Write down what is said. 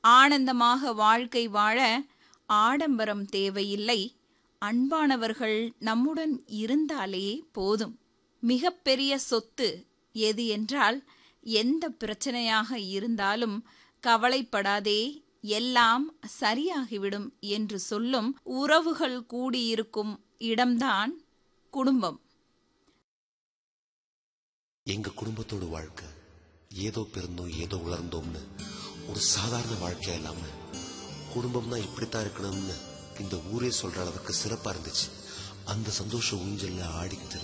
ஆனந்தமாக வாழ்க்கை வாழ ஆடம்பரம் தேவையில்லை அன்பானவர்கள் நம்முடன் இருந்தாலே போதும் மிகப்பெரிய சொத்து எது என்றால் எந்த பிரச்சனையாக இருந்தாலும் கவலைப்படாதே எல்லாம் சரியாகிவிடும் என்று சொல்லும் உறவுகள் கூடியிருக்கும் இடம்தான் குடும்பம் எங்க குடும்பத்தோட வாழ்க்கை ஏதோ பிறந்தோம் ஏதோ வளர்ந்தோம்னு ஒரு சாதாரண வாழ்க்கையா இல்லாம குடும்பம்னா இப்படித்தான் இருக்கணும்னு இந்த ஊரே சொல்ற அளவுக்கு சிறப்பா இருந்துச்சு அந்த சந்தோஷ ஊஞ்சல்ல ஆடிக்கிட்டு